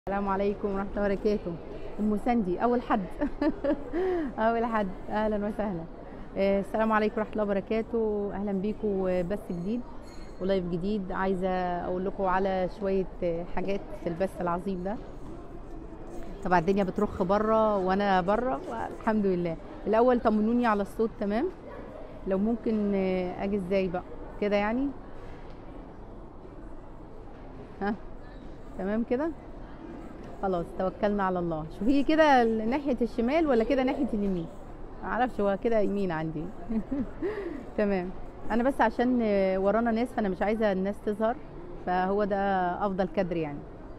السلام عليكم ورحمة الله وبركاته أم سندي أول حد أول حد أهلا وسهلا آه، السلام عليكم ورحمة الله وبركاته أهلا بيكم بث جديد ولايف جديد عايزة أقول لكم على شوية آه، حاجات في البث العظيم ده طبعا الدنيا بترخ بره وأنا بره الحمد لله الأول طمنوني على الصوت تمام لو ممكن آه، أجي إزاي بقى كده يعني ها تمام كده خلاص توكلنا على الله شوفي كده ناحيه الشمال ولا كده ناحيه اليمين معرفش هو كده يمين عندي تمام انا بس عشان ورانا ناس فانا مش عايزه الناس تظهر فهو ده افضل كادر يعني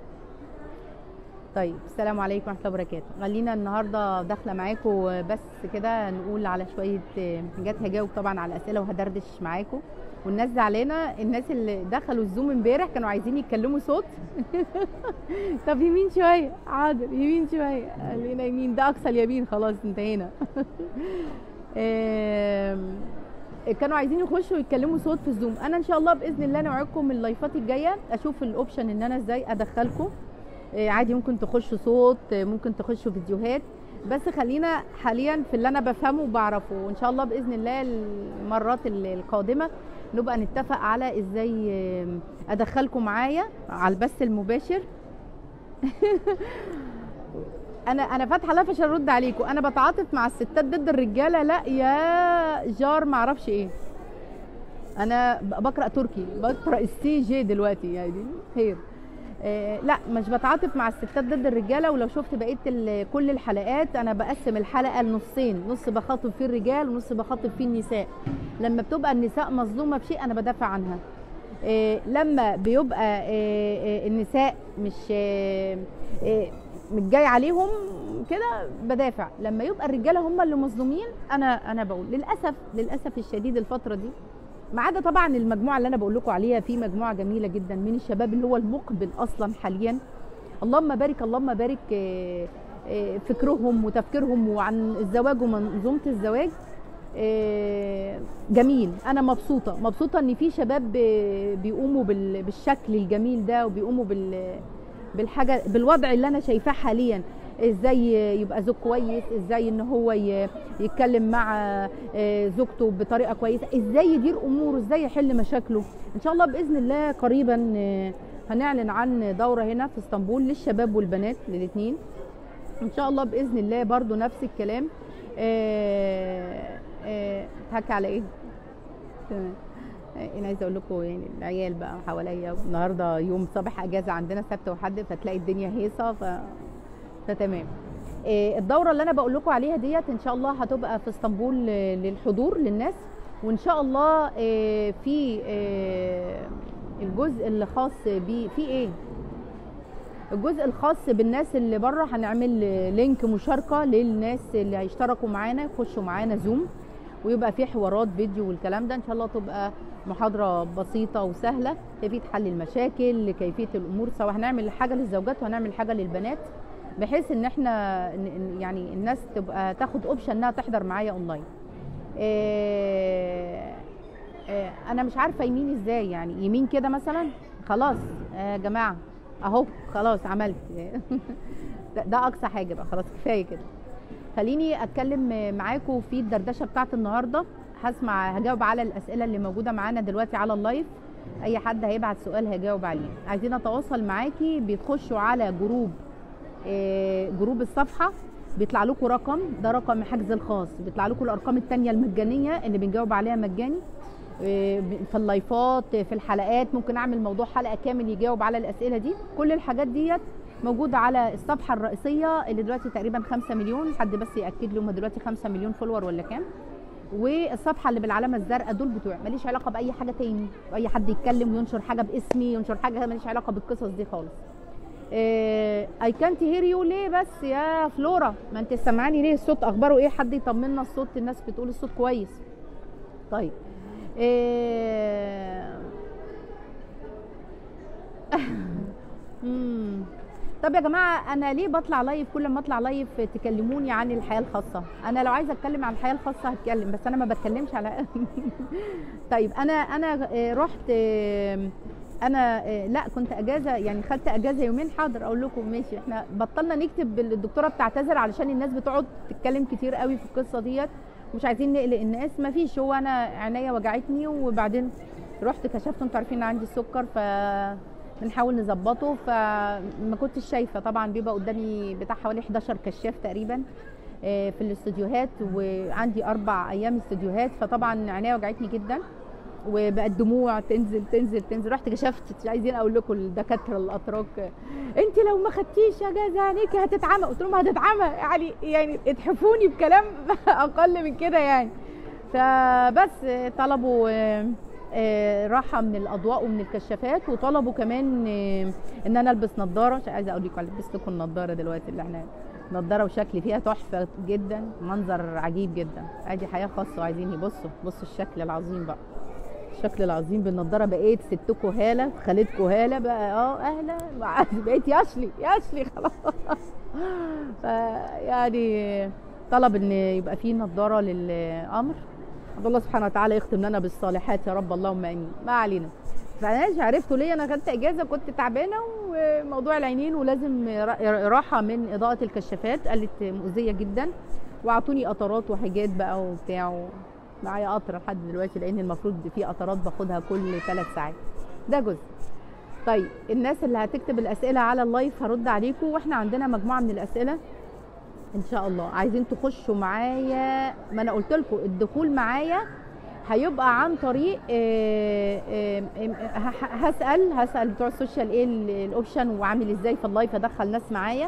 طيب السلام عليكم ورحمه الله وبركاته خلينا النهارده داخله معاكم بس كده نقول على شويه حاجات هجاوب طبعا على اسئله وهدردش معاكم والناس زعلانه الناس اللي دخلوا الزوم امبارح كانوا عايزين يتكلموا صوت طب يمين شويه حاضر يمين شويه خلينا يمين ده اقصى اليمين خلاص انتهينا آم، كانوا عايزين يخشوا يتكلموا صوت في الزوم انا ان شاء الله باذن الله نوعدكم اللايفات الجايه اشوف الاوبشن ان انا ازاي ادخلكم آه، عادي ممكن تخشوا صوت آه، ممكن تخشوا فيديوهات بس خلينا حاليا في اللي انا بفهمه وبعرفه وان شاء الله باذن الله المرات ال- القادمه نبقى نتفق على ازاي آه، ادخلكم معايا على البث المباشر انا انا فاتحه لافه عشان ارد عليكم انا بتعاطف مع الستات ضد الرجاله لا يا جار معرفش ايه انا ب- بقرا تركي بقرا السي جي دلوقتي يعني خير آه لا مش بتعاطف مع الستات ضد الرجاله ولو شفت بقيه ال- كل الحلقات انا بقسم الحلقه لنصين نص بخاطب فيه الرجال ونص بخاطب فيه النساء لما بتبقى النساء مظلومه بشيء انا بدافع عنها آه، لما بيبقى آه، آه، النساء مش آه، آه، مش جاي عليهم كده بدافع لما يبقى الرجاله هم اللي مظلومين انا انا بقول للاسف للاسف الشديد الفتره دي ما عدا طبعا المجموعه اللي انا بقول لكم عليها في مجموعه جميله جدا من الشباب اللي هو المقبل اصلا حاليا اللهم بارك اللهم بارك آه، آه، فكرهم وتفكيرهم وعن الزواج ومنظومه الزواج آه، جميل انا مبسوطه مبسوطه ان في شباب آه، بيقوموا بال- بالشكل الجميل ده وبيقوموا بال بالحاجه بالوضع اللي انا شايفاه حاليا ازاي يبقى زوج كويس ازاي ان هو ي- يتكلم مع آه، زوجته بطريقه كويسه ازاي يدير اموره ازاي يحل مشاكله ان شاء الله باذن الله قريبا آه، هنعلن عن دوره هنا في اسطنبول للشباب والبنات للاثنين ان شاء الله باذن الله برضو نفس الكلام آه، آه، هكي على ايه تمام آه، انا عايزه اقول لكم يعني العيال بقى حواليا النهارده يوم صباح اجازه عندنا سبت وحد فتلاقي الدنيا هيصه ف... فتمام آه، الدوره اللي انا بقول لكم عليها ديت ان شاء الله هتبقى في اسطنبول آه، للحضور للناس وان شاء الله آه، في آه، الجزء اللي خاص بيه في ايه الجزء الخاص بالناس اللي بره هنعمل لينك مشاركه للناس اللي هيشتركوا معانا يخشوا معانا زوم ويبقى في حوارات فيديو والكلام ده ان شاء الله تبقى محاضره بسيطه وسهله كيفيه حل المشاكل كيفيه الامور سواء هنعمل حاجه للزوجات وهنعمل حاجه للبنات بحيث ان احنا ن- ن- يعني الناس تبقى تاخد اوبشن انها تحضر معايا اونلاين إيه إيه انا مش عارفه يمين ازاي يعني يمين كده مثلا خلاص يا جماعه اهو خلاص عملت ده, ده اقصى حاجه بقى خلاص كفايه كده خليني اتكلم معاكم في الدردشه بتاعت النهارده هسمع هجاوب على الاسئله اللي موجوده معانا دلوقتي على اللايف اي حد هيبعت سؤال هجاوب عليه عايزين اتواصل معاكي بتخشوا على جروب آه، جروب الصفحه بيطلع لكم رقم ده رقم حجز الخاص بيطلع لكم الارقام التانية المجانيه اللي بنجاوب عليها مجاني آه، في اللايفات في الحلقات ممكن اعمل موضوع حلقه كامل يجاوب على الاسئله دي كل الحاجات ديت موجوده على الصفحه الرئيسيه اللي دلوقتي تقريبا 5 مليون حد بس ياكد لي هم دلوقتي 5 مليون فولور ولا كام والصفحه اللي بالعلامه الزرقاء دول بتوع ماليش علاقه باي حاجه تاني اي حد يتكلم وينشر حاجه باسمي ينشر حاجه ماليش علاقه بالقصص دي خالص اي كانت هير يو ليه بس يا فلورا ما انت سامعاني ليه الصوت اخباره ايه حد يطمنا الصوت الناس بتقول الصوت كويس طيب إيه... مم. طب يا جماعه انا ليه بطلع لايف كل ما اطلع لايف تكلموني عن الحياه الخاصه انا لو عايزه اتكلم عن الحياه الخاصه هتكلم بس انا ما بتكلمش على طيب انا انا آه، رحت آه، انا آه، لا كنت اجازه يعني خدت اجازه يومين حاضر اقول لكم ماشي احنا بطلنا نكتب الدكتوره بتعتذر علشان الناس بتقعد تتكلم كتير قوي في القصه ديت مش عايزين نقلق الناس ما فيش هو انا عينيا وجعتني وبعدين رحت كشفت انتوا عارفين ان عندي السكر ف بنحاول نظبطه فما كنتش شايفه طبعا بيبقى قدامي بتاع حوالي 11 كشاف تقريبا آه، في الاستوديوهات وعندي اربع ايام استوديوهات فطبعا عينيا وجعتني جدا وبقت دموع تنزل تنزل تنزل رحت كشفت مش عايزين اقول لكم الدكاتره الاتراك انت لو ما خدتيش اجازه عينيكي هتتعمى قلت لهم هتتعمى يعني يعني اتحفوني بكلام اقل من كده يعني فبس طلبوا آه، آه، راحه من الاضواء ومن الكشافات وطلبوا كمان آه، ان انا البس نظاره مش عايزه اقول لكم البس لكم النظاره دلوقتي اللي احنا نظاره وشكل فيها تحفه جدا منظر عجيب جدا ادي حياه خاصه وعايزين يبصوا بصوا الشكل العظيم بقى الشكل العظيم بالنضاره بقيت ستكو هاله خالتكو هاله بقى اه اهلا بقيت ياشلي ياشلي خلاص يعني طلب ان يبقى في نضاره للامر عبد الله سبحانه وتعالى يختم لنا بالصالحات يا رب اللهم امين ما علينا فانا عرفتوا ليه انا خدت اجازه كنت تعبانه وموضوع العينين ولازم راحه من اضاءه الكشافات قالت مؤذيه جدا واعطوني قطرات وحاجات بقى وبتاع معايا قطره لحد دلوقتي لان المفروض في قطرات باخدها كل ثلاث ساعات ده جزء طيب الناس اللي هتكتب الاسئله على اللايف هرد عليكم واحنا عندنا مجموعه من الاسئله ان شاء الله عايزين تخشوا معايا ما انا قلت لكم الدخول معايا هيبقى عن طريق آه، آه، آه، هسال هسال بتوع السوشيال ايه الاوبشن وعامل ازاي في اللايف ادخل ناس معايا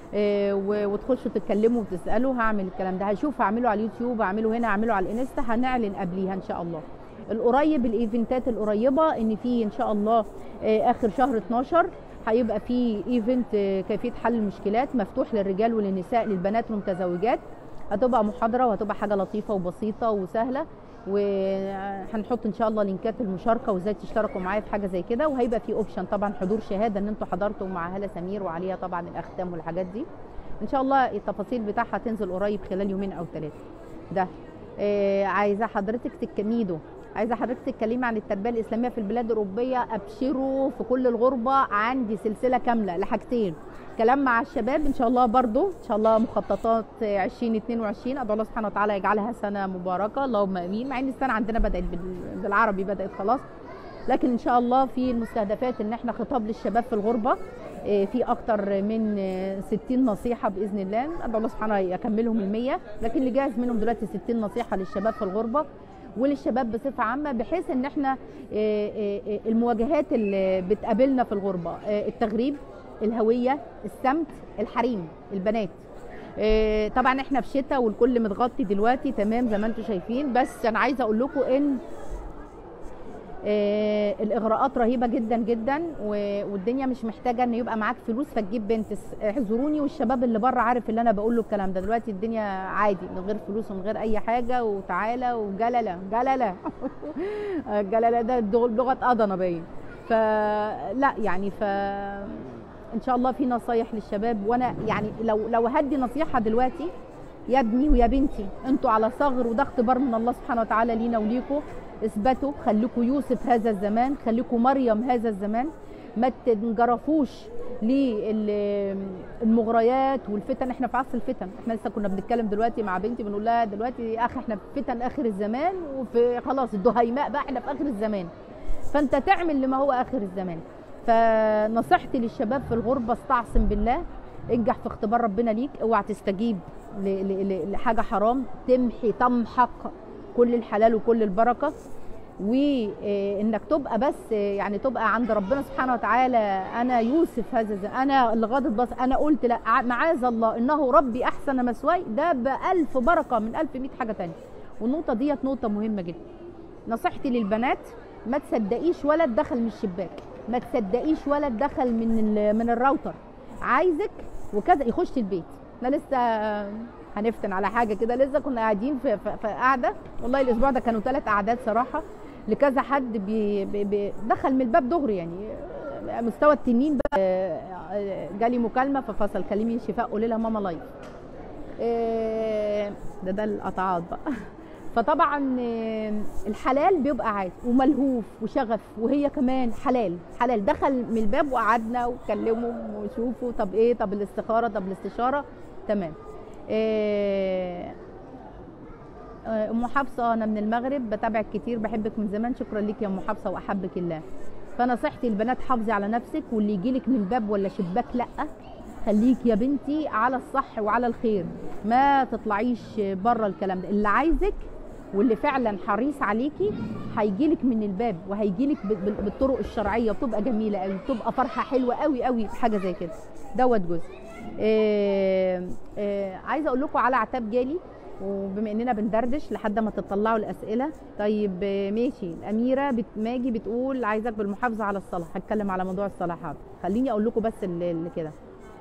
وتخشوا تتكلموا وتسالوا هعمل الكلام ده هشوف هعمله على اليوتيوب هعمله هنا هعمله على الانستا هنعلن قبليها ان شاء الله القريب الايفنتات القريبه ان في ان شاء الله اخر شهر 12 هيبقى في ايفنت كيفيه حل المشكلات مفتوح للرجال وللنساء للبنات المتزوجات هتبقى محاضره وهتبقى حاجه لطيفه وبسيطه وسهله وهنحط ان شاء الله لينكات المشاركه وازاي تشتركوا معايا في حاجه زي كده وهيبقى في اوبشن طبعا حضور شهاده ان انتوا حضرتوا مع هاله سمير وعليها طبعا الاختام والحاجات دي ان شاء الله التفاصيل بتاعها تنزل قريب خلال يومين او ثلاثه ده آه عايزه حضرتك تكميدوا عايزه حضرتك تتكلمي عن التربيه الاسلاميه في البلاد الاوروبيه ابشروا في كل الغربه عندي سلسله كامله لحاجتين كلام مع الشباب ان شاء الله برضو ان شاء الله مخططات 2022 ادعو الله سبحانه وتعالى يجعلها سنه مباركه اللهم امين مع ان السنه عندنا بدات بالعربي بدات خلاص لكن ان شاء الله في المستهدفات ان احنا خطاب للشباب في الغربه آه، في اكتر من 60 نصيحه باذن الله ادعو الله سبحانه يكملهم ال100 لكن اللي جاهز منهم دلوقتي 60 نصيحه للشباب في الغربه وللشباب بصفه عامه بحيث ان احنا آه، آه، المواجهات اللي بتقابلنا في الغربه التغريب الهويه السمت الحريم البنات طبعا احنا في شتاء والكل متغطي دلوقتي تمام زي ما انتم شايفين بس انا عايزه اقول لكم ان آه الاغراءات رهيبه جدا جدا والدنيا مش محتاجه ان يبقى معاك فلوس فتجيب بنت احذروني والشباب اللي بره عارف اللي انا بقول له الكلام ده دلوقتي الدنيا عادي من غير فلوس ومن غير اي حاجه وتعالى وجلله جلله الجلله ده لغه قضنه باين فلا يعني ف ان شاء الله في نصايح للشباب وانا يعني لو لو هدي نصيحه دلوقتي يا ابني ويا بنتي انتوا على صغر وده اختبار من الله سبحانه وتعالى لينا وليكم اثبتوا خليكم يوسف هذا الزمان خليكم مريم هذا الزمان ما تنجرفوش للمغريات والفتن احنا في عصر الفتن احنا لسه كنا بنتكلم دلوقتي مع بنتي بنقول لها دلوقتي يا اخي احنا في فتن اخر الزمان وفي خلاص الدهيماء بقى احنا في اخر الزمان فانت تعمل لما هو اخر الزمان فنصيحتي للشباب في الغربه استعصم بالله انجح في اختبار ربنا ليك اوعى تستجيب لحاجه حرام تمحي تمحق كل الحلال وكل البركه وانك تبقى بس يعني تبقى عند ربنا سبحانه وتعالى انا يوسف هذا انا اللي غاضب بس انا قلت لا معاذ الله انه ربي احسن مثواي ده بألف بركه من ألف مئة حاجه تانية والنقطه ديت نقطه مهمه جدا نصيحتي للبنات ما تصدقيش ولد دخل من الشباك ما تصدقيش ولد دخل من من الراوتر عايزك وكذا يخش البيت احنا لسه هنفتن على حاجه كده لسه كنا قاعدين في, في, في قاعده والله الاسبوع ده كانوا ثلاث قعدات صراحه لكذا حد بي بي دخل من الباب دغري يعني مستوى التنين بقى جالي مكالمه ففصل كلمي شفاء قولي لها ماما لايف إيه، ده ده القطعات بقى فطبعا آه، الحلال بيبقى عادي وملهوف وشغف وهي كمان حلال حلال دخل من الباب وقعدنا وكلموا وشوفوا طب ايه طب الاستخاره طب الاستشاره تمام آه، آه، ام حفصه انا من المغرب بتابعك كتير بحبك من زمان شكرا ليك يا ام حفصه واحبك الله فنصيحتي البنات حافظي على نفسك واللي يجيلك من الباب ولا شباك لا خليك يا بنتي على الصح وعلى الخير ما تطلعيش بره الكلام ده اللي عايزك واللي فعلا حريص عليكي هيجيلك من الباب وهيجيلك ب- بال- بالطرق الشرعيه وبتبقى جميله قوي بتبقى فرحه حلوه قوي قوي في حاجه زي كده دوت جزء آه، آه، عايزه اقول لكم على عتاب جالي وبما اننا بندردش لحد ما تطلعوا الاسئله طيب آه، ماشي الاميره بت... ماجي بتقول عايزك بالمحافظه على الصلاه هتكلم على موضوع الصلاه حاضر خليني اقول لكم بس اللي, اللي كده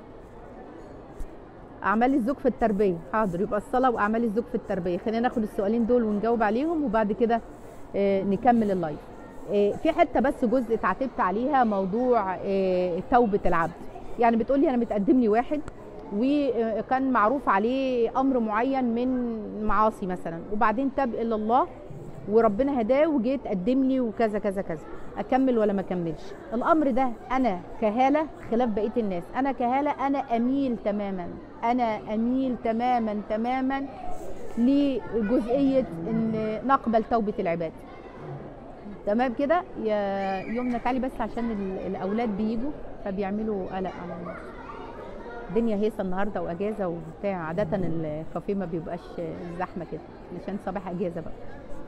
اعمال الزوج في التربيه حاضر يبقى الصلاه واعمال الزوج في التربيه خلينا ناخد السؤالين دول ونجاوب عليهم وبعد كده آه، نكمل اللايف آه، في حته بس جزء اتعاتبت عليها موضوع آه، توبه العبد يعني بتقولي انا متقدم لي واحد وكان معروف عليه امر معين من معاصي مثلا وبعدين تاب الى الله وربنا هداه وجه تقدم لي وكذا كذا كذا اكمل ولا ما اكملش الامر ده انا كهاله خلاف بقيه الناس انا كهاله انا اميل تماما انا اميل تماما تماما لجزئيه ان نقبل توبه العباد تمام كده يا يومنا تعالي بس عشان ال- الاولاد بيجوا فبيعملوا قلق على الناس الدنيا هيصه النهارده واجازه وبتاع عاده الكافيه ما بيبقاش زحمه كده عشان صباح اجازه بقى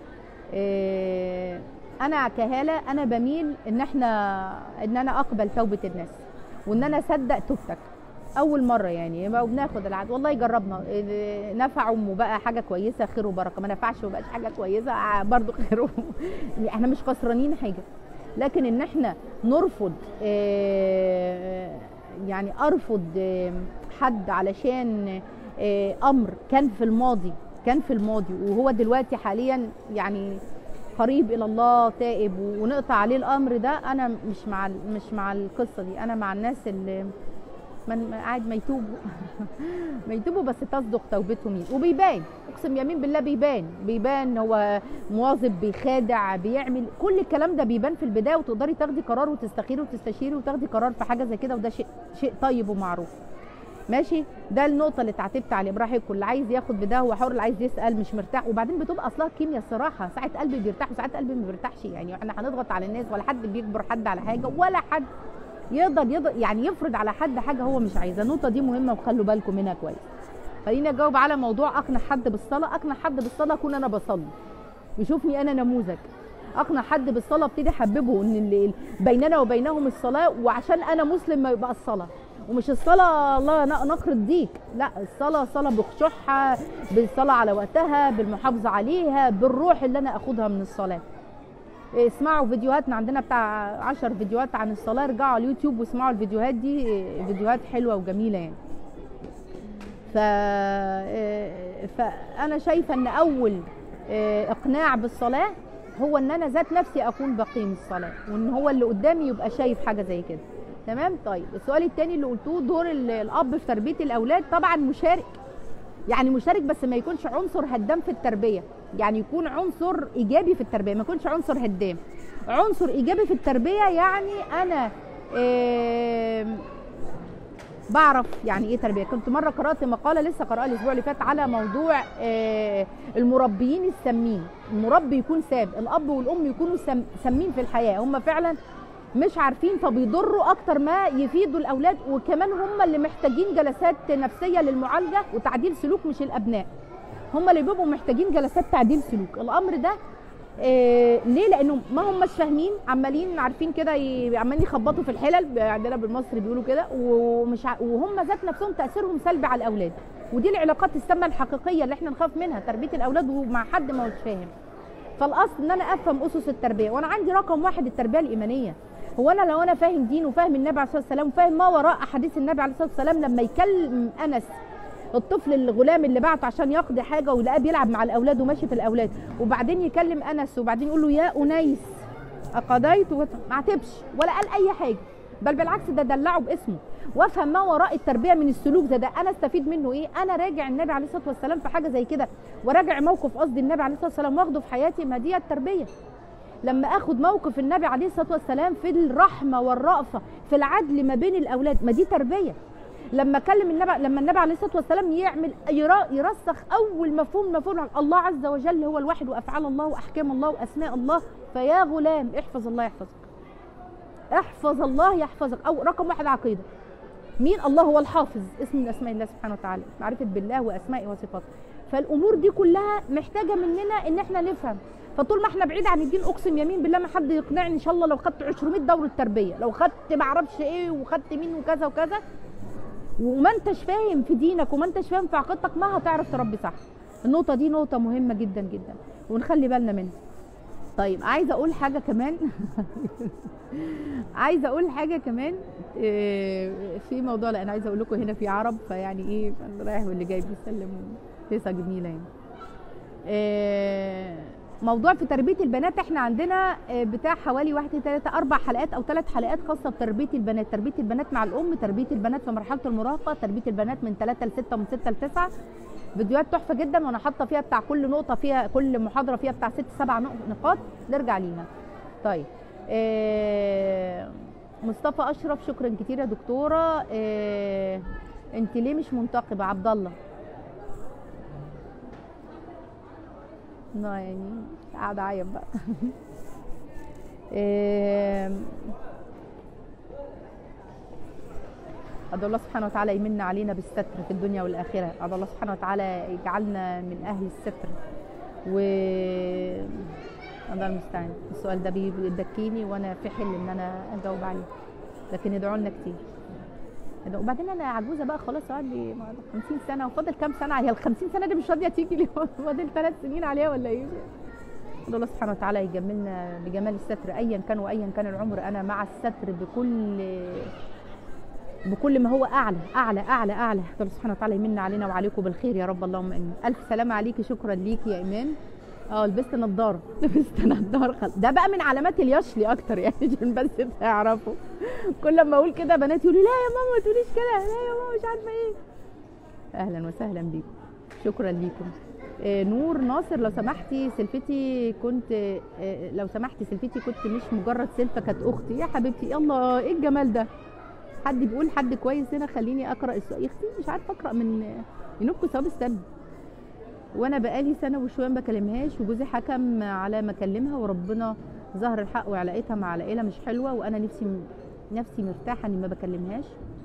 إيه، انا كهاله انا بميل ان احنا ان انا اقبل توبه الناس وان انا اصدق توبتك اول مره يعني ما بناخد العهد والله جربنا إيه، نفعهم وبقى حاجه كويسه خير وبركه ما نفعش وبقاش حاجه كويسه آه، برضو خير و- احنا مش خسرانين حاجه لكن ان احنا نرفض آه، يعني ارفض آه، حد علشان آه، امر كان في الماضي كان في الماضي وهو دلوقتي حاليا يعني قريب الى الله تائب ونقطع عليه الامر ده انا مش مع ال- مش مع القصه دي انا مع الناس اللي من قاعد ما يتوبوا ما يتوبوا بس تصدق توبتهم يعني. وبيبان اقسم يمين بالله بيبان بيبان هو مواظب بيخادع بيعمل كل الكلام ده بيبان في البدايه وتقدري تاخدي قرار وتستخيري وتستشيري وتاخدي قرار في حاجه زي كده وده شيء شيء طيب ومعروف ماشي ده النقطة اللي اتعاتبت عليه براحتكم اللي عايز ياخد بده هو حر اللي عايز يسأل مش مرتاح وبعدين بتبقى اصلها كيمياء الصراحة ساعات قلبي بيرتاح وساعات قلبي ما بيرتاحش يعني احنا هنضغط على الناس ولا حد بيجبر حد على حاجة ولا حد يقدر يقدر يعني يفرض على حد حاجة هو مش عايزها النقطة دي مهمة وخلوا بالكم منها كويس خليني اجاوب على موضوع اقنع حد بالصلاة اقنع حد بالصلاة اكون انا بصلي يشوفني انا نموذج اقنع حد بالصلاه ابتدي احببه ان اللي بيننا وبينهم الصلاه وعشان انا مسلم ما يبقى الصلاه ومش الصلاه الله ن- نقر الديك لا الصلاه صلاه بخشوعها بالصلاه على وقتها بالمحافظه عليها بالروح اللي انا اخدها من الصلاه إيه، اسمعوا فيديوهاتنا عندنا بتاع عشر فيديوهات عن الصلاه ارجعوا على اليوتيوب واسمعوا الفيديوهات دي إيه، فيديوهات حلوه وجميله يعني ف إيه، فانا شايفه ان اول إيه، اقناع بالصلاه هو ان انا ذات نفسي اكون بقيم الصلاه وان هو اللي قدامي يبقى شايف حاجه زي كده تمام طيب السؤال الثاني اللي قلتوه دور ال- الاب في تربيه الاولاد طبعا مشارك يعني مشارك بس ما يكونش عنصر هدام في التربيه يعني يكون عنصر ايجابي في التربيه ما يكونش عنصر هدام عنصر ايجابي في التربيه يعني انا آم، بعرف يعني ايه تربيه كنت مره قرات مقاله لسه قراها الاسبوع اللي فات على موضوع آه، المربيين السامين المربي يكون سام الاب والام يكونوا سام- سامين في الحياه هم فعلا مش عارفين فبيضروا اكتر ما يفيدوا الاولاد وكمان هم اللي محتاجين جلسات نفسيه للمعالجه وتعديل سلوك مش الابناء هم اللي بيبقوا محتاجين جلسات تعديل سلوك الامر ده إيه ليه لانه ما هم مش فاهمين عمالين عارفين كده ي- عمالين يخبطوا في الحلل عندنا بالمصري بيقولوا كده ومش ع... وهم ذات نفسهم تاثيرهم سلبي على الاولاد ودي العلاقات السامه الحقيقيه اللي احنا نخاف منها تربيه الاولاد ومع حد ما هوش فاهم فالاصل ان انا افهم اسس التربيه وانا عندي رقم واحد التربيه الايمانيه هو انا لو انا فاهم دين وفاهم النبي عليه الصلاه والسلام وفاهم ما وراء احاديث النبي عليه الصلاه والسلام لما يكلم انس الطفل الغلام اللي بعته عشان يقضي حاجه ويلاقيه بيلعب مع الاولاد وماشي في الاولاد وبعدين يكلم انس وبعدين يقول له يا انيس اقضيت وت- ما عتبش ولا قال اي حاجه بل بالعكس ده دلعه باسمه وافهم ما وراء التربيه من السلوك ده, ده انا استفيد منه ايه انا راجع النبي عليه الصلاه والسلام في حاجه زي كده وراجع موقف قصدي النبي عليه الصلاه والسلام واخده في حياتي ما دي التربيه لما اخد موقف النبي عليه الصلاه والسلام في الرحمه والرأفه في العدل ما بين الاولاد ما دي تربيه لما كلم النبي لما النبي عليه الصلاه والسلام يعمل يرا- يرسخ اول مفهوم مفهوم الله عز وجل هو الواحد وافعال الله واحكام الله واسماء الله فيا غلام احفظ الله يحفظك احفظ الله يحفظك او رقم واحد عقيده مين الله هو الحافظ اسم من اسماء الله سبحانه وتعالى معرفه بالله واسمائه وصفاته فالامور دي كلها محتاجه مننا ان احنا نفهم فطول ما احنا بعيد عن الدين اقسم يمين بالله ما حد يقنعني ان شاء الله لو خدت 200 دوره تربيه لو خدت ما اعرفش ايه وخدت مين وكذا وكذا وما انتش فاهم في دينك وما انتش فاهم في عقيدتك ما هتعرف تربي صح النقطه دي نقطه مهمه جدا جدا ونخلي بالنا منها طيب عايزه اقول حاجه كمان عايزه اقول حاجه كمان إيه، في موضوع لا انا عايزه اقول لكم هنا في عرب فيعني ايه اللي رايح واللي جاي بيسلم قصه جميله يعني إيه، موضوع في تربيه البنات احنا عندنا آه، بتاع حوالي واحد ثلاثة اربع حلقات او ثلاث حلقات خاصه بتربيه البنات تربيه البنات مع الام تربيه البنات في مرحله المراهقه تربيه البنات من 3 ل 6 ومن 6 ل 9 فيديوهات تحفه جدا وانا حاطه فيها بتاع كل نقطه فيها كل محاضره فيها بتاع ست سبع نق- نقاط نرجع ليها طيب آه، مصطفى اشرف شكرا كتير يا دكتوره آه، انت ليه مش منتقبه عبد الله لا يعني قاعد اعيط بقى آم، أدعو الله سبحانه وتعالى يمن علينا بالستر في الدنيا والآخرة أدعو الله سبحانه وتعالى يجعلنا من أهل الستر و الله المستعان السؤال ده بي- بيدكيني وأنا في حل إن أنا أجاوب عليه لكن ادعوا لنا كتير ادعوا- وبعدين أنا عجوزة بقى خلاص قعد لي 50 سنة وفاضل كام سنة هي ال 50 سنة دي مش راضية تيجي لي فاضل ثلاث سنين عليها ولا إيه؟ ادعو الله سبحانه وتعالى يجملنا بجمال الستر ايا كان وايا كان العمر انا مع الستر بكل بكل ما هو اعلى اعلى اعلى اعلى ادعو الله سبحانه وتعالى يمن علينا وعليكم بالخير يا رب اللهم امين الف سلامه عليكي شكرا ليكي يا ايمان اه لبست نضاره لبست نضاره خل... ده بقى من علامات اليشلي اكتر يعني عشان بس تعرفوا كل ما اقول كده بنات يقولوا لا يا ماما ما تقوليش كده لا يا ماما مش عارفه ايه اهلا وسهلا بيكم شكرا ليكم آه، نور ناصر لو سمحتي سلفتي كنت آه، لو سمحتي سلفتي كنت مش مجرد سلفه كانت اختي يا حبيبتي الله ايه الجمال ده حد بيقول حد كويس هنا خليني اقرا السؤال يا اختي مش عارفه اقرا من ينوبكم ثواب السن وانا بقالي سنه وشويه ما بكلمهاش وجوزي حكم على ما اكلمها وربنا ظهر الحق وعلاقتها مع عائله مش حلوه وانا نفسي نفسي مرتاحه اني ما بكلمهاش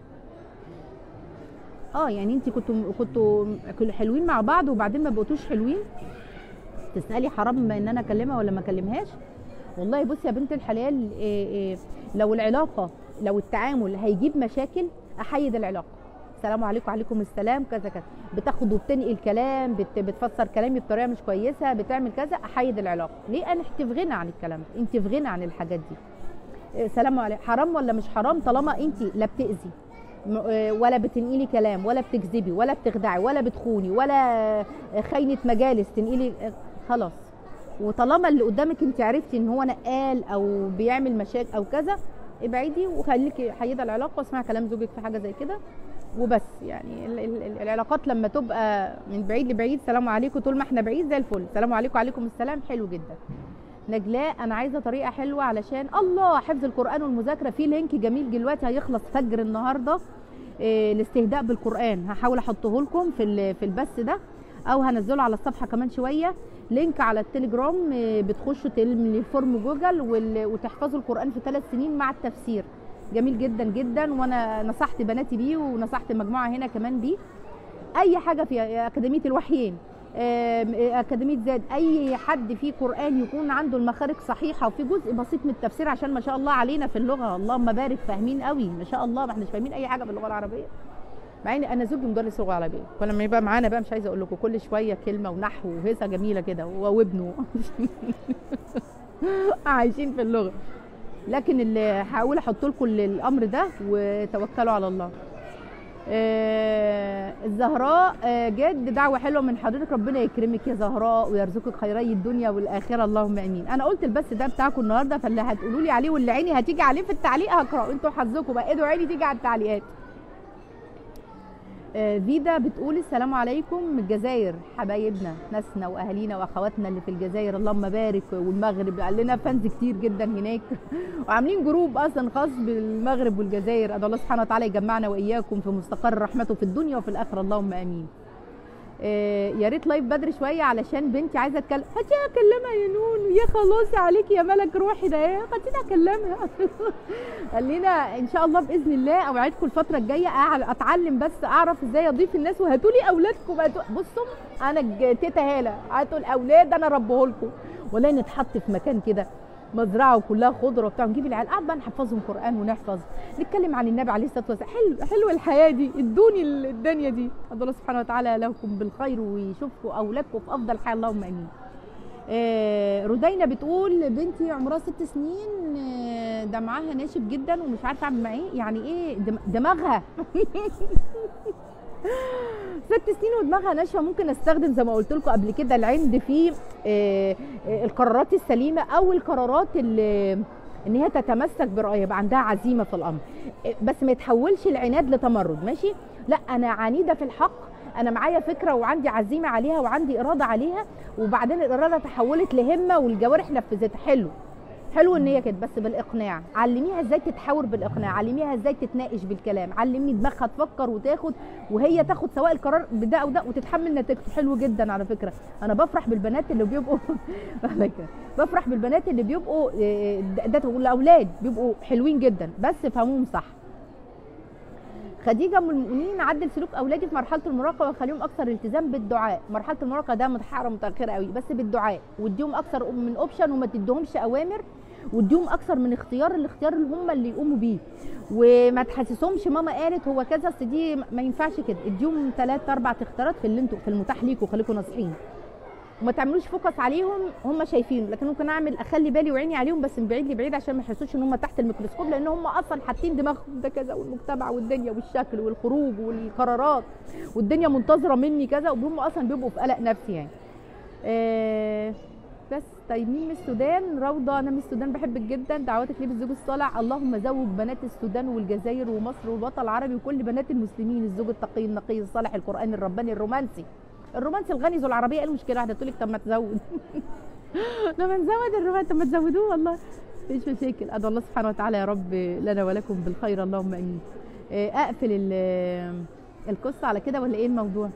اه يعني انت كنتوا كنتوا كنتوا حلوين مع بعض وبعدين ما بقيتوش حلوين تسالي حرام ان انا اكلمها ولا ما اكلمهاش والله بصي يا بنت الحلال إيه إيه لو العلاقه لو التعامل هيجيب مشاكل احيد العلاقه السلام عليكم وعليكم السلام كذا كذا بتاخد وبتنقل كلام بت بتفسر كلامي بطريقه مش كويسه بتعمل كذا احيد العلاقه ليه انا انت في غنى عن الكلام ده انت في غنى عن الحاجات دي إيه، سلام عليكم حرام ولا مش حرام طالما انت لا بتاذي م- آه، ولا بتنقلي كلام ولا بتكذبي ولا بتخدعي ولا بتخوني ولا آه، خاينه مجالس تنقلي آه، خلاص وطالما اللي قدامك انت عرفتي ان هو نقال او بيعمل مشاكل او كذا ابعدي وخليكي حيده العلاقه واسمعي كلام زوجك في حاجه زي كده وبس يعني ال- ال- ال- العلاقات لما تبقى من بعيد لبعيد سلام عليكم طول ما احنا بعيد زي الفل سلام عليكم وعليكم السلام حلو جدا نجلاء انا عايزه طريقه حلوه علشان الله حفظ القران والمذاكره في لينك جميل دلوقتي هيخلص فجر النهارده إيه، الاستهداء بالقران هحاول احطه لكم في ال- في البث ده او هنزله على الصفحه كمان شويه لينك على التليجرام إيه، بتخشوا تملي الفورم جوجل وال- وتحفظوا القران في ثلاث سنين مع التفسير جميل جدا جدا وانا نصحت بناتي بيه ونصحت مجموعه هنا كمان بيه اي حاجه في اكاديميه الوحيين آم، اكاديميه زاد اي حد فيه قران يكون عنده المخارج صحيحه وفي جزء بسيط من التفسير عشان ما شاء الله علينا في اللغه اللهم بارك فاهمين قوي ما شاء الله ما احناش فاهمين اي حاجه باللغه العربيه مع ان انا زوجي مدرس لغه عربيه فلما يبقى معانا بقى مش عايزه اقول لكم كل شويه كلمه ونحو وهيصه جميله كده هو وابنه عايشين في اللغه لكن اللي هحاول احط لكم الامر ده وتوكلوا على الله آه، الزهراء آه، جد دعوه حلوه من حضرتك ربنا يكرمك يا زهراء ويرزقك خيري الدنيا والاخره اللهم امين انا قلت البث ده بتاعكم النهارده فاللي هتقولوا لي عليه واللي عيني هتيجي عليه في التعليق هقراه انتوا حظكم بقى ادعوا عيني تيجي على التعليقات آه، فيدا بتقول السلام عليكم من الجزائر حبايبنا ناسنا واهالينا واخواتنا اللي في الجزائر اللهم بارك والمغرب قال لنا فانز كتير جدا هناك وعاملين جروب اصلا خاص بالمغرب والجزائر ادعو الله سبحانه وتعالى يجمعنا واياكم في مستقر رحمته في الدنيا وفي الاخره اللهم امين آه، يا ريت لايف بدري شويه علشان بنتي عايزه اتكلم هاتي اكلمها يا نونو يا خلاصي عليكي يا ملك روحي ده ايه خليني اكلمها قال لنا ان شاء الله باذن الله اوعدكم الفتره الجايه أع- اتعلم بس اعرف ازاي اضيف الناس وهاتوا لي اولادكم هاتوا- بصوا انا ج- تيتا هاله هاتوا الاولاد انا ربيه لكم ولا نتحط في مكان كده مزرعه وكلها خضره وبتاع نجيب العيال قاعد بقى نحفظهم قران ونحفظ نتكلم عن النبي عليه الصلاه والسلام حلو حلو الحياه دي ادوني ال- الدنيا دي أدعو الله سبحانه وتعالى لكم بالخير ويشوفكم اولادكم في افضل حال اللهم امين آه، رودينا بتقول بنتي عمرها ست سنين آه، دمعها ناشف جدا ومش عارفه اعمل معاه ايه يعني ايه دم- دماغها ست سنين ودماغها ناشفه ممكن استخدم زي ما قلت لكم قبل كده العند في آه، آه، القرارات السليمه او القرارات اللي ان هي تتمسك برايها يبقى عندها عزيمه في الامر آه، بس ما يتحولش العناد لتمرد ماشي لا انا عنيده في الحق انا معايا فكره وعندي عزيمه عليها وعندي اراده عليها وبعدين الاراده تحولت لهمه والجوارح نفذتها حلو حلو ان هي كده بس بالاقناع علميها ازاي تتحاور بالاقناع علميها ازاي تتناقش بالكلام علمي دماغها تفكر وتاخد وهي تاخد سواء القرار بده او ده وتتحمل نتيجته حلو جدا على فكره انا بفرح بالبنات اللي بيبقوا على كده. بفرح بالبنات اللي بيبقوا آه، ده ده الاولاد بيبقوا حلوين جدا بس فهموهم صح خديجه ام المؤمنين عدل سلوك اولادي في مرحله المراهقه وخليهم اكثر التزام بالدعاء مرحله المراهقه ده متحقره متاخره قوي بس بالدعاء واديهم اكثر من اوبشن وما تديهمش اوامر واديهم اكثر من اختيار الاختيار اللي هم اللي يقوموا بيه وما تحسسهمش ماما قالت هو كذا اصل دي ما ينفعش كده اديهم ثلاث اربع اختيارات في اللي انتوا في المتاح ليكم خليكم ناصحين وما تعملوش فوكس عليهم هم شايفينه لكن ممكن اعمل اخلي بالي وعيني عليهم بس من بعيد لبعيد عشان ما يحسوش ان هم تحت الميكروسكوب لان هم اصلا حاطين دماغهم ده كذا والمجتمع والدنيا والشكل والخروج والقرارات والدنيا منتظره مني كذا وهم اصلا بيبقوا في قلق نفسي يعني آه بس طيب مين من السودان روضه انا من السودان بحبك جدا دعواتك لي بالزوج الصالح اللهم زوج بنات السودان والجزائر ومصر والوطن العربي وكل بنات المسلمين الزوج التقي النقي الصالح القراني الرباني الرومانسي الرومانسي الغني ذو العربيه ايه المشكله واحده تقول لك طب ما تزود لما نزود الرومانسي طب ما تزودوه والله مفيش مشاكل ادعو الله سبحانه وتعالى يا رب لنا ولكم بالخير اللهم امين آه، اقفل ال- القصه على كده ولا ايه الموضوع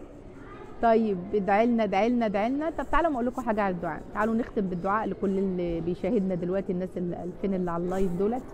طيب ادعي لنا ادعي لنا ادعي لنا طب تعالوا ما اقول لكم حاجه على الدعاء تعالوا نختم بالدعاء لكل اللي بيشاهدنا دلوقتي الناس اللي الفين اللي على اللايف دولت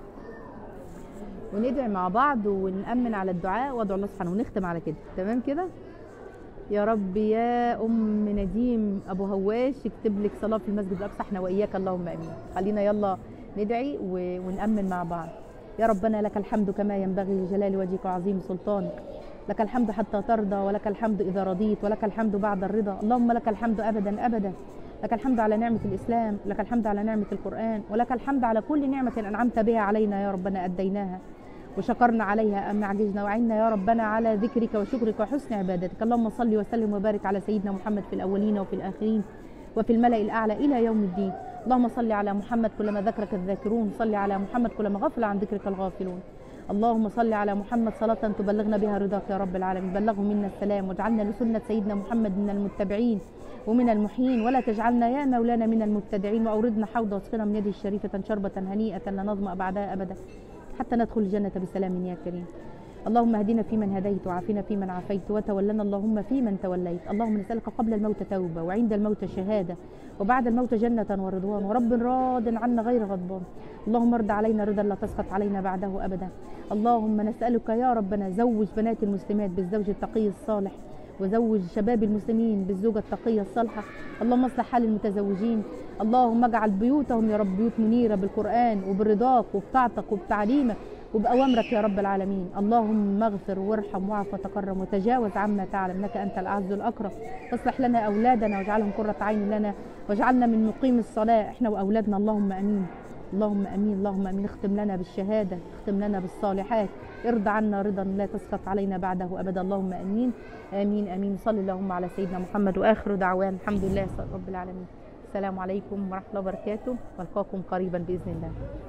وندعي مع بعض ونأمن على الدعاء وادعو الله سبحانه ونختم على كده تمام كده يا رب يا ام نديم ابو هواش يكتب لك صلاه في المسجد الاقصى احنا واياك اللهم امين خلينا يلا ندعي و- ونأمن مع بعض يا ربنا لك الحمد كما ينبغي لجلال وجهك وعظيم سلطانك لك الحمد حتى ترضى ولك الحمد اذا رضيت ولك الحمد بعد الرضا اللهم لك الحمد ابدا ابدا لك الحمد على نعمة الإسلام لك الحمد على نعمة القرآن ولك الحمد على كل نعمة أنعمت بها علينا يا ربنا أديناها وشكرنا عليها أم عجزنا وعنا يا ربنا على ذكرك وشكرك وحسن عبادتك اللهم صل وسلم وبارك على سيدنا محمد في الأولين وفي الآخرين وفي الملأ الأعلى إلى يوم الدين اللهم صل على محمد كلما ذكرك الذاكرون صل على محمد كلما غفل عن ذكرك الغافلون اللهم صل على محمد صلاة تبلغنا بها رضاك يا رب العالمين بلغه منا السلام واجعلنا لسنة سيدنا محمد من المتبعين ومن المحيين ولا تجعلنا يا مولانا من المبتدعين وأوردنا حوض واسقنا من يده الشريفة شربة هنيئة لا نظمأ بعدها أبدا حتى ندخل الجنة بسلام يا كريم اللهم اهدنا فيمن هديت وعافنا فيمن عافيت وتولنا اللهم فيمن توليت اللهم نسألك قبل الموت توبة وعند الموت شهادة وبعد الموت جنة ورضوان ورب راض عنا غير غضبان اللهم ارض علينا رضا لا تسخط علينا بعده أبدا اللهم نسألك يا ربنا زوج بنات المسلمات بالزوج التقي الصالح وزوج شباب المسلمين بالزوجة التقية الصالحة اللهم اصلح حال المتزوجين اللهم اجعل بيوتهم يا رب بيوت منيرة بالقرآن وبرضاك وبطاعتك وبتعليمك وبأوامرك يا رب العالمين اللهم اغفر وارحم واعف وتكرم وتجاوز عما تعلم انك انت الاعز الاكرم واصلح لنا اولادنا واجعلهم قرة عين لنا واجعلنا من مقيم الصلاة احنا واولادنا اللهم امين اللهم امين اللهم امين اختم لنا بالشهاده اختم لنا بالصالحات ارضى عنا رضا لا تسخط علينا بعده ابدا اللهم امين امين امين صلى اللهم على سيدنا محمد واخر دعوان الحمد لله رب العالمين السلام عليكم ورحمه الله وبركاته والقاكم قريبا باذن الله